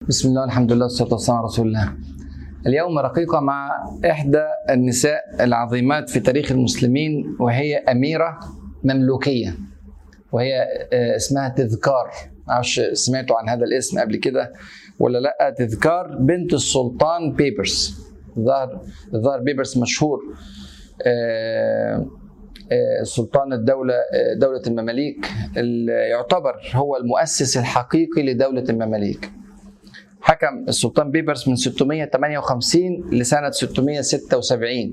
بسم الله الحمد لله والصلاة والسلام على رسول الله اليوم رقيقة مع إحدى النساء العظيمات في تاريخ المسلمين وهي أميرة مملوكية وهي آه، اسمها تذكار معرفش سمعتوا عن هذا الاسم قبل كده ولا لا تذكار بنت السلطان بيبرس ظهر ظهر بيبرس مشهور آه، آه، سلطان الدولة آه، دولة المماليك اللي يعتبر هو المؤسس الحقيقي لدولة المماليك حكم السلطان بيبرس من 658 لسنة 676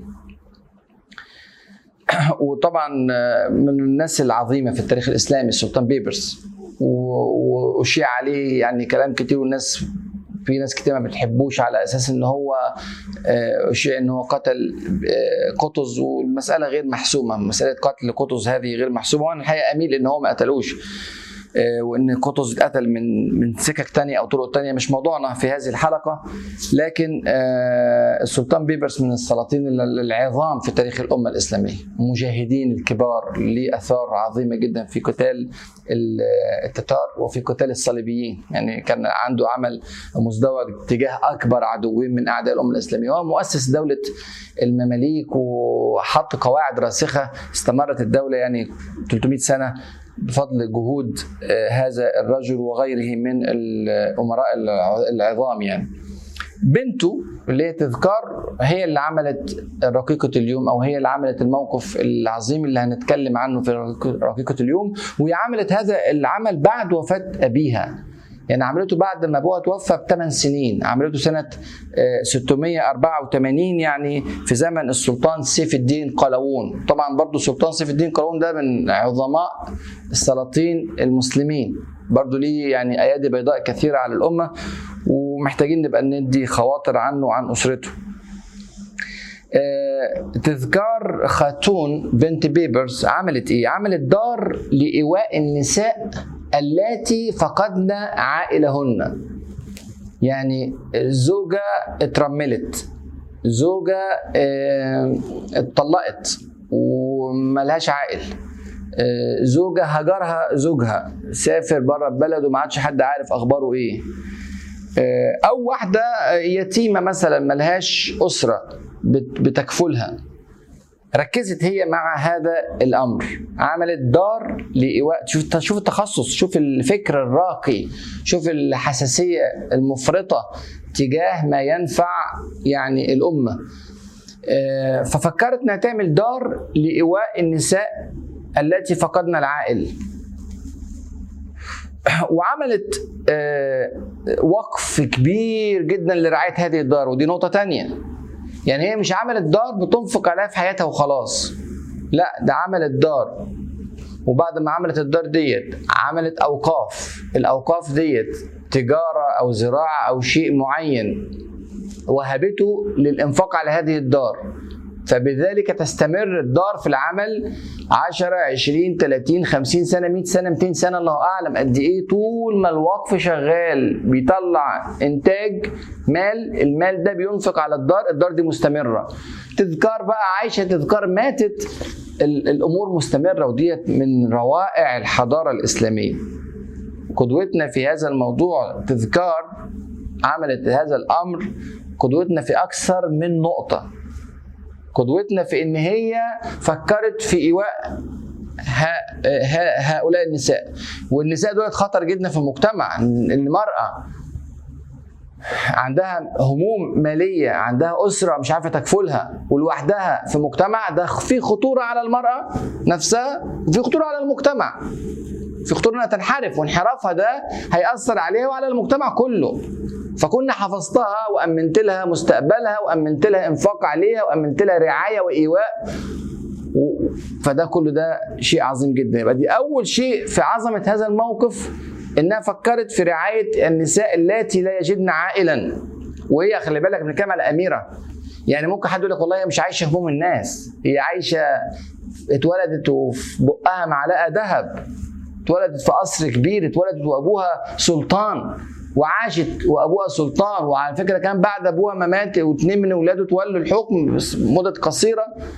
وطبعا من الناس العظيمة في التاريخ الإسلامي السلطان بيبرس و- وأشيع عليه يعني كلام كتير والناس في ناس كتير ما بتحبوش على اساس ان هو آه، اشيع ان هو قتل آه، قطز والمساله غير محسومه مساله قتل قطز هذه غير محسومه وانا الحقيقه اميل ان هو ما قتلوش آه، وان قطز اتقتل من من سكك تانية او طرق تانية مش موضوعنا في هذه الحلقه لكن آه، السلطان بيبرس من السلاطين ال- العظام في تاريخ الامه الاسلاميه مجاهدين الكبار ليه اثار عظيمه جدا في قتال ال- التتار وفي قتال الصليبيين يعني كان عنده عمل مزدوج تجاه اكبر عدوين من اعداء الامه الاسلاميه هو مؤسس دوله المماليك وحط قواعد راسخه استمرت الدوله يعني 300 سنه بفضل جهود آه، هذا الرجل وغيره من الامراء الع- العظام يعني بنته اللي هي تذكار هي اللي عملت رقيقة اليوم أو هي اللي عملت الموقف العظيم اللي هنتكلم عنه في رقيقة- رقيقة اليوم وهي عملت هذا العمل بعد وفاة أبيها يعني عملته بعد ما ابوها توفى بثمان سنين عملته سنة آه، 684 يعني في زمن السلطان سيف الدين قلاوون طبعا برضو السلطان سيف الدين قلاوون ده من عظماء السلاطين المسلمين برضو ليه يعني ايادي بيضاء كثيرة على الأمة ومحتاجين نبقى ندي خواطر عنه وعن أسرته آه، تذكار خاتون بنت بيبرز عملت ايه؟ عملت دار لإيواء النساء اللاتي فقدن عائلهن يعني زوجة اترملت زوجة آه، اتطلقت وملهاش عائل آه، زوجة هجرها زوجها سافر بره البلد وما عادش حد عارف أخباره إيه آه، او واحده يتيمه مثلا ملهاش اسره بت- بتكفلها ركزت هي مع هذا الامر عملت دار لايواء شوف شوف التخصص شوف الفكر الراقي شوف الحساسيه المفرطه تجاه ما ينفع يعني الامه آه، ففكرت انها تعمل دار لايواء النساء التي فقدن العائل وعملت آه، وقف كبير جدا لرعايه هذه الدار ودي نقطه تانية يعني هي مش عملت دار بتنفق عليها في حياتها وخلاص لا ده عملت دار وبعد ما عملت الدار ديت عملت اوقاف الاوقاف ديت تجاره او زراعه او شيء معين وهبته للانفاق على هذه الدار فبذلك تستمر الدار في العمل 10 20 30 50 سنه 100 سنه 200 سنه الله اعلم قد ايه طول ما الوقف شغال بيطلع انتاج مال المال ده بينفق على الدار الدار دي مستمره تذكار بقى عايشه تذكار ماتت ال- الامور مستمره وديت من روائع الحضاره الاسلاميه قدوتنا في هذا الموضوع تذكار عملت هذا الامر قدوتنا في اكثر من نقطه قدوتنا في ان هي فكرت في ايواء ها- ها- هؤلاء النساء والنساء دول خطر جدا في المجتمع إن المراه عندها هموم ماليه عندها اسره مش عارفه تكفلها ولوحدها في مجتمع ده في خطوره على المراه نفسها وفي خطوره على المجتمع في خطوره انها تنحرف وانحرافها ده هيأثر عليها وعلى المجتمع كله فكنا حفظتها وامنت لها مستقبلها وامنت لها انفاق عليها وامنت لها رعايه وايواء و- فده كله ده شيء عظيم جدا يبقى دي اول شيء في عظمه هذا الموقف انها فكرت في رعايه النساء اللاتي لا يجدن عائلا وهي خلي بالك بنتكلم على اميره يعني ممكن حد يقول لك والله هي مش عايشه هموم الناس هي عايشه اتولدت وفي بقها معلقه ذهب اتولدت في قصر كبير اتولدت وابوها سلطان وعاشت وابوها سلطان وعلى فكره كان بعد ابوها ما مات واثنين من اولاده تولوا الحكم بس مده قصيره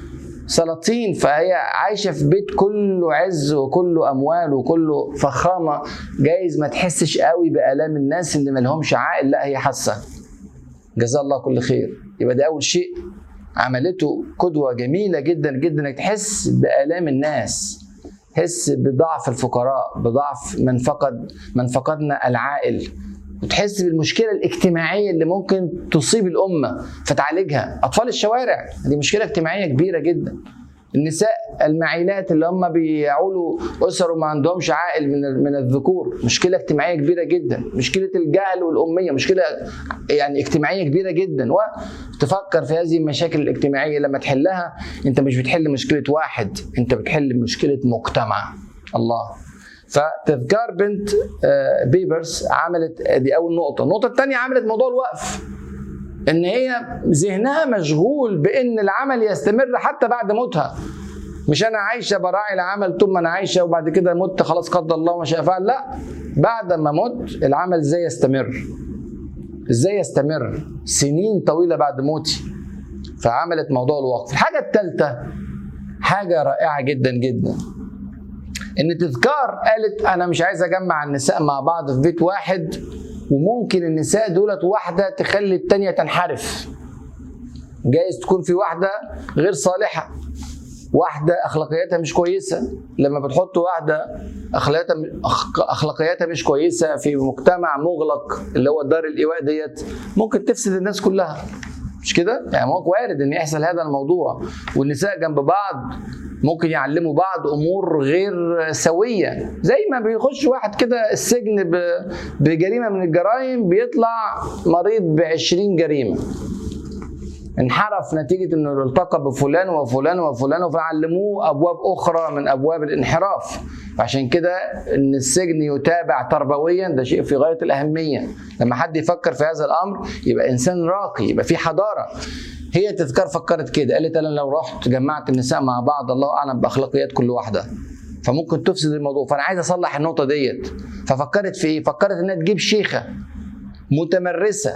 سلاطين فهي عايشه في بيت كله عز وكله اموال وكله فخامه جايز ما تحسش قوي بالام الناس اللي ما لهمش عائل لا هي حاسه جزاه الله كل خير يبقى ده اول شيء عملته قدوه جميله جدا جدا انك تحس بالام الناس تحس بضعف الفقراء بضعف من فقد من فقدنا العائل وتحس بالمشكله الاجتماعيه اللي ممكن تصيب الامه فتعالجها اطفال الشوارع دي مشكله اجتماعيه كبيره جدا النساء المعيلات اللي هم بيعولوا اسر وما عندهمش عائل من من الذكور مشكله اجتماعيه كبيره جدا مشكله الجهل والاميه مشكله يعني اجتماعيه كبيره جدا وتفكر في هذه المشاكل الاجتماعيه لما تحلها انت مش بتحل مشكله واحد انت بتحل مشكله مجتمع الله فتذكار بنت بيبرس عملت دي اول نقطه النقطه الثانيه عملت موضوع الوقف ان هي ذهنها مشغول بان العمل يستمر حتى بعد موتها مش انا عايشه براعي العمل طول ما انا عايشه وبعد كده مت خلاص قدر الله ما شاء فعل لا بعد ما مت العمل ازاي يستمر ازاي يستمر سنين طويله بعد موتي فعملت موضوع الوقف الحاجه الثالثه حاجه رائعه جدا جدا ان تذكار قالت انا مش عايز اجمع النساء مع بعض في بيت واحد وممكن النساء دولت واحده تخلي التانيه تنحرف جايز تكون في واحده غير صالحه واحده اخلاقياتها مش كويسه لما بتحط واحده اخلاقياتها اخلاقياتها مش كويسه في مجتمع مغلق اللي هو دار الايواء ديت ممكن تفسد الناس كلها مش كده؟ يعني ممكن وارد ان يحصل هذا الموضوع والنساء جنب بعض ممكن يعلموا بعض امور غير سويه زي ما بيخش واحد كده السجن بجريمه من الجرائم بيطلع مريض ب 20 جريمه انحرف نتيجة انه التقى بفلان وفلان وفلان فعلموه ابواب اخرى من ابواب الانحراف عشان كده ان السجن يتابع تربويا ده شيء في غاية الاهمية لما حد يفكر في هذا الامر يبقى انسان راقي يبقى في حضارة هي تذكار فكرت كده قالت انا لو رحت جمعت النساء مع بعض الله اعلم باخلاقيات كل واحده فممكن تفسد الموضوع فانا عايز اصلح النقطه ديت ففكرت في ايه فكرت انها تجيب شيخه متمرسه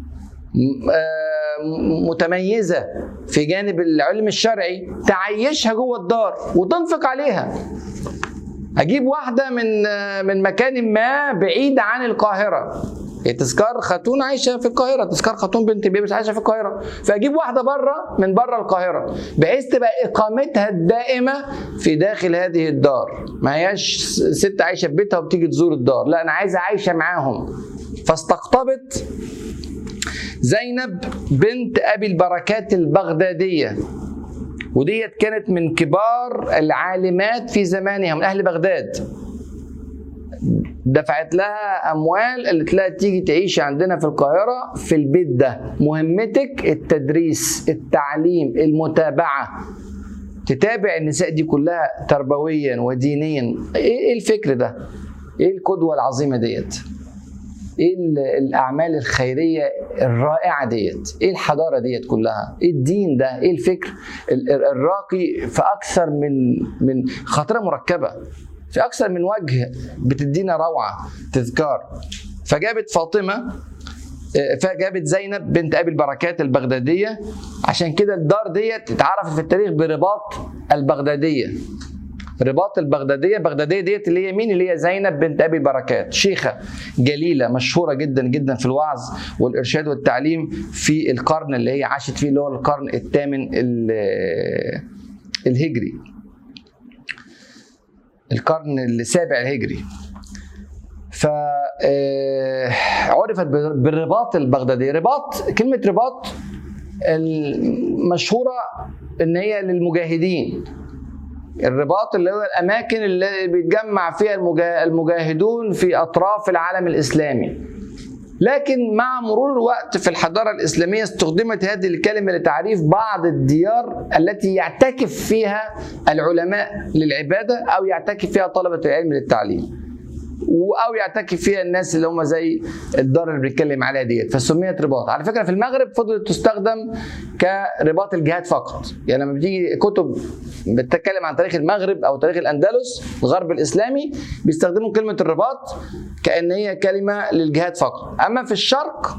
متميزه في جانب العلم الشرعي تعيشها جوه الدار وتنفق عليها اجيب واحده من من مكان ما بعيد عن القاهره تذكار خاتون عايشه في القاهره تذكار خاتون بنت بيبس عايشه في القاهره فاجيب واحده بره من بره القاهره بحيث تبقى اقامتها الدائمه في داخل هذه الدار ما هياش ست عايشه في بيتها وبتيجي تزور الدار لا انا عايزه عايشه معاهم فاستقطبت زينب بنت ابي البركات البغداديه وديت كانت من كبار العالمات في زمانها من اهل بغداد دفعت لها اموال قالت لها تيجي تعيشي عندنا في القاهره في البيت ده مهمتك التدريس التعليم المتابعه تتابع النساء دي كلها تربويا ودينيا ايه الفكر ده ايه القدوه العظيمه ديت ايه الاعمال الخيريه الرائعه ديت ايه الحضاره ديت كلها ايه الدين ده ايه الفكر الراقي في اكثر من من خاطره مركبه في اكثر من وجه بتدينا روعه تذكار فجابت فاطمه فجابت زينب بنت ابي البركات البغداديه عشان كده الدار ديت اتعرفت في التاريخ برباط البغداديه رباط البغداديه البغداديه ديت اللي هي مين اللي هي زينب بنت ابي البركات شيخه جليله مشهوره جدا جدا في الوعظ والارشاد والتعليم في القرن اللي هي عاشت فيه اللي هو القرن الثامن الهجري القرن السابع الهجري فعرفت بالرباط البغدادي رباط كلمة رباط المشهورة ان هي للمجاهدين الرباط اللي هو الاماكن اللي بيتجمع فيها المجاهدون في اطراف العالم الاسلامي لكن مع مرور الوقت في الحضاره الاسلاميه استخدمت هذه الكلمه لتعريف بعض الديار التي يعتكف فيها العلماء للعباده او يعتكف فيها طلبه العلم للتعليم او يعتكف فيها الناس اللي هم زي الدار اللي بنتكلم عليها ديت فسميت رباط على فكره في المغرب فضلت تستخدم كرباط الجهاد فقط يعني لما بتيجي كتب بتتكلم عن تاريخ المغرب او تاريخ الاندلس الغرب الاسلامي بيستخدموا كلمه الرباط كان هي كلمه للجهاد فقط اما في الشرق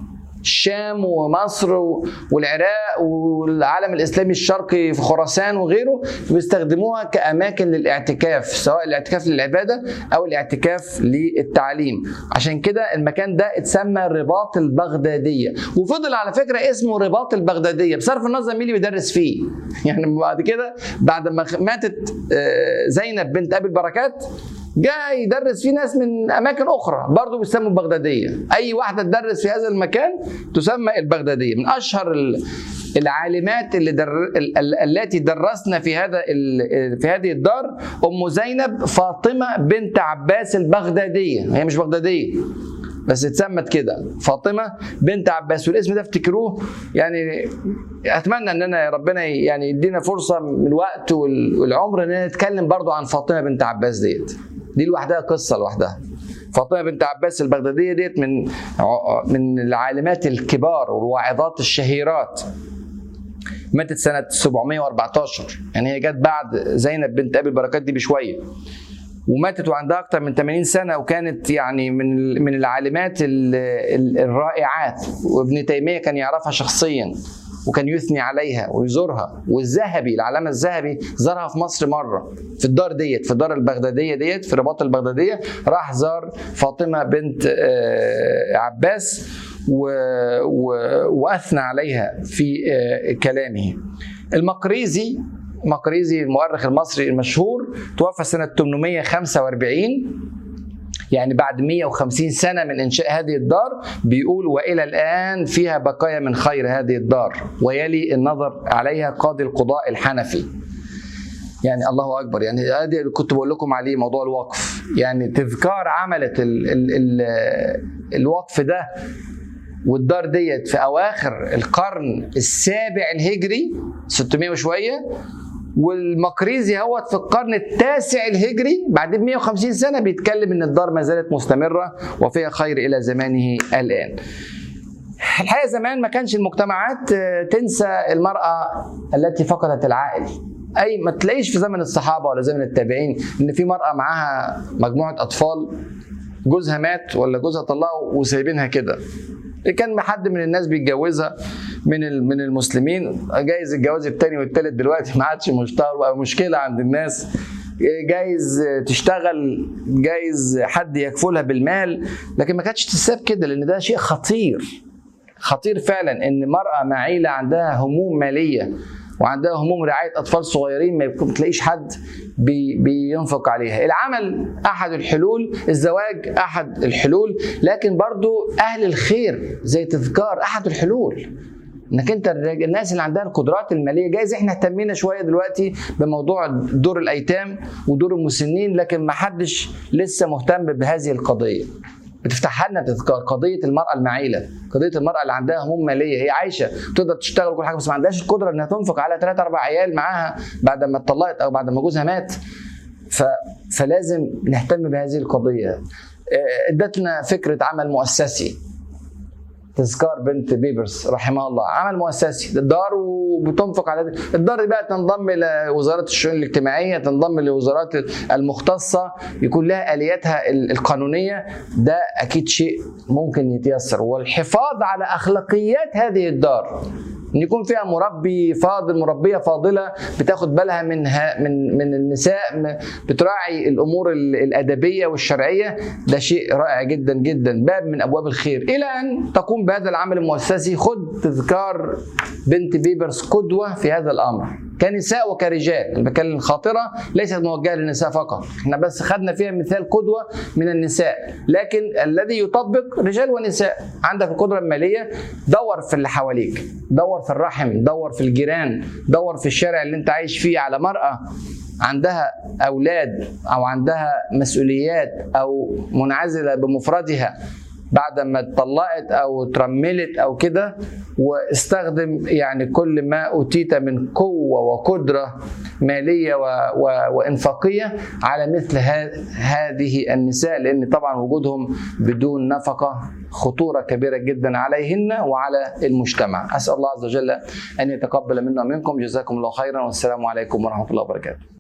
الشام ومصر والعراق والعالم الاسلامي الشرقي في خراسان وغيره بيستخدموها كاماكن للاعتكاف سواء الاعتكاف للعباده او الاعتكاف للتعليم عشان كده المكان ده اتسمى الرباط البغداديه وفضل على فكره اسمه رباط البغداديه بصرف النظر مين اللي بيدرس فيه يعني بعد كده بعد ما ماتت زينب بنت ابي البركات جاء يدرس فيه ناس من اماكن اخرى برضه بيسموا البغداديه اي واحده تدرس في هذا المكان تسمى البغداديه من اشهر العالمات اللي در... التي درسنا في هذا في هذه الدار ام زينب فاطمه بنت عباس البغداديه هي مش بغداديه بس اتسمت كده فاطمه بنت عباس والاسم ده افتكروه يعني اتمنى ان انا ربنا يعني يدينا فرصه من الوقت والعمر ان نتكلم برضو عن فاطمه بنت عباس ديت دي لوحدها قصه لوحدها فاطمه بنت عباس البغداديه ديت من من العالمات الكبار والواعظات الشهيرات ماتت سنه 714 يعني هي جت بعد زينب بنت ابي البركات دي بشويه وماتت وعندها اكثر من 80 سنه وكانت يعني من من العالمات الرائعات وابن تيميه كان يعرفها شخصيا وكان يثني عليها ويزورها والذهبي العلامه الذهبي زارها في مصر مره في الدار ديت في الدار البغداديه ديت في رباط البغداديه راح زار فاطمه بنت عباس و... و... واثنى عليها في كلامه المقريزي مقريزي المؤرخ المصري المشهور توفى سنة 845 يعني بعد 150 سنة من إنشاء هذه الدار بيقول وإلى الآن فيها بقايا من خير هذه الدار ويلي النظر عليها قاضي القضاء الحنفي يعني الله اكبر يعني ادي اللي كنت بقول لكم عليه موضوع الوقف يعني تذكار عملت ال ال ال الوقف ده والدار ديت في اواخر القرن السابع الهجري 600 وشويه والمقريزي هوت في القرن التاسع الهجري بعد 150 سنه بيتكلم ان الدار ما زالت مستمره وفيها خير الى زمانه الان. الحقيقه زمان ما كانش المجتمعات تنسى المراه التي فقدت العائل اي ما تلاقيش في زمن الصحابه ولا زمن التابعين ان في مراه معاها مجموعه اطفال جوزها مات ولا جوزها طلقه وسايبينها كده كان حد من الناس بيتجوزها من من المسلمين جايز الجواز الثاني والثالث دلوقتي ما عادش مشتهر بقى مشكله عند الناس جايز تشتغل جايز حد يكفلها بالمال لكن ما كانتش تساب كده لان ده شيء خطير خطير فعلا ان مرأة مع عيلة عندها هموم مالية وعندها هموم رعايه اطفال صغيرين ما تلاقيش حد بي بينفق عليها العمل احد الحلول الزواج احد الحلول لكن برضو اهل الخير زي تذكار احد الحلول انك انت الناس اللي عندها القدرات الماليه جايز احنا اهتمينا شويه دلوقتي بموضوع دور الايتام ودور المسنين لكن ما حدش لسه مهتم بهذه القضيه بتفتحها لنا تذكار قضيه المراه المعيله قضيه المراه اللي عندها هموم ماليه هي عايشه تقدر تشتغل وكل حاجه بس ما عندهاش القدره انها تنفق على ثلاث اربع عيال معاها بعد ما اتطلقت او بعد ما جوزها مات ف... فلازم نهتم بهذه القضيه ادتنا فكره عمل مؤسسي تذكار بنت بيبرس رحمها الله عمل مؤسسي الدار وبتنفق على الدار دي بقى تنضم الى وزاره الشؤون الاجتماعيه تنضم للوزارات المختصه يكون لها الياتها القانونيه ده اكيد شيء ممكن يتيسر والحفاظ على اخلاقيات هذه الدار ان يكون فيها مربي فاضل مربيه فاضله بتاخد بالها من من من النساء بتراعي الامور الادبيه والشرعيه ده شيء رائع جدا جدا باب من ابواب الخير الى ان تقوم بهذا العمل المؤسسي خد تذكار بنت بيبرس قدوه في هذا الامر كنساء وكرجال المكان الخاطره ليست موجهه للنساء فقط احنا بس خدنا فيها مثال قدوه من النساء لكن الذي يطبق رجال ونساء عندك القدره الماليه دور في اللي حواليك دور في الرحم دور في الجيران دور في الشارع اللي انت عايش فيه على مرأة عندها أولاد أو عندها مسؤوليات أو منعزلة بمفردها بعد ما اتطلقت او اترملت او كده واستخدم يعني كل ما اوتيت من قوه وقدره ماليه و و وانفاقيه على مثل هذه النساء لان طبعا وجودهم بدون نفقه خطوره كبيره جدا عليهن وعلى المجتمع اسال الله عز وجل ان يتقبل منا ومنكم جزاكم الله خيرا والسلام عليكم ورحمه الله وبركاته